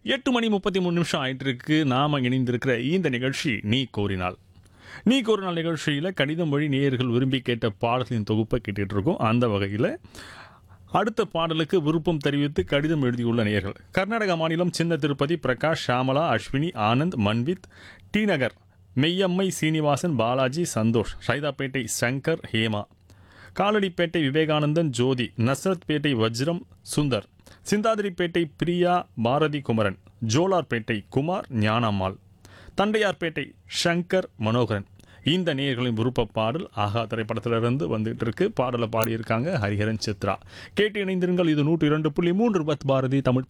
எட்டு மணி முப்பத்தி மூணு நிமிஷம் ஆயிட்டு இருக்கு நாம இணைந்திருக்கிற இந்த நிகழ்ச்சி நீ கோரினால் நீ கோரினால் நிகழ்ச்சியில் கடிதம் வழி நேயர்கள் விரும்பி கேட்ட பாடல்களின் தொகுப்பை கேட்டுட்டு இருக்கோம் அந்த வகையில் அடுத்த பாடலுக்கு விருப்பம் தெரிவித்து கடிதம் எழுதியுள்ள நேயர்கள் கர்நாடக மாநிலம் சின்ன திருப்பதி பிரகாஷ் ஷாமலா அஸ்வினி ஆனந்த் மன்வித் டி நகர் மெய்யம்மை சீனிவாசன் பாலாஜி சந்தோஷ் சைதாப்பேட்டை சங்கர் ஹேமா காலடிப்பேட்டை விவேகானந்தன் ஜோதி நஸ்ரத்பேட்டை வஜ்ரம் சுந்தர் சிந்தாதிரிப்பேட்டை பிரியா பாரதி குமரன் ஜோலார்பேட்டை குமார் ஞானம்மாள் தண்டையார்பேட்டை சங்கர் மனோகரன் இந்த நேயர்களின் விருப்ப பாடல் ஆகா திரைப்படத்திலிருந்து வந்துட்டு இருக்கு பாடலை பாடியிருக்காங்க ஹரிஹரன் சித்ரா கேட்டு இணைந்திருங்கள் இது நூற்றி இரண்டு புள்ளி மூன்று பத் பாரதி தமிழ்